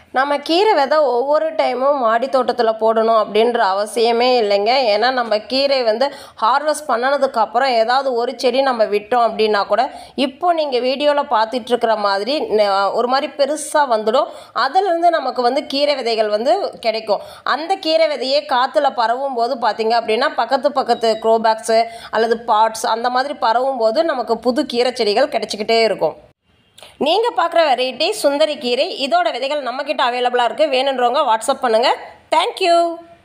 நம்ம கீரை விதை ஒவ்வொரு டைமும் மாடி தோட்டத்தில் போடணும் அப்படின்ற அவசியமே இல்லைங்க ஏன்னா நம்ம கீரை வந்து ஹார்வெஸ்ட் பண்ணனதுக்கு அப்புறம் ஏதாவது ஒரு செடி நம்ம விட்டோம் அப்படின்னா கூட இப்போ நீங்கள் வீடியோவில் பார்த்துட்டு இருக்கிற மாதிரி ந- ஒரு மாதிரி பெருசாக வந்துடும் அதிலிருந்து நமக்கு வந்து கீரை விதைகள் வந்து கிடைக்கும் அந்த கீரை விதையே காற்றுல பரவும் போது பார்த்தீங்க அப்படின்னா பக்கத்து பக்கத்து க்ரோபேக்ஸு அல்லது பாட்ஸ் அந்த மாதிரி பரவும் போது நமக்கு புது கீரை செடிகள் கிடைச்சிக்கிட்டே இருக்கும் நீங்கள் பார்க்குற வெரைட்டி சுந்தரி கீரை இதோட விதைகள் நம்மக்கிட்ட அவைலபிளாக இருக்குது வேணுன்றவங்க வாட்ஸ்அப் பண்ணுங்கள் தேங்க்யூ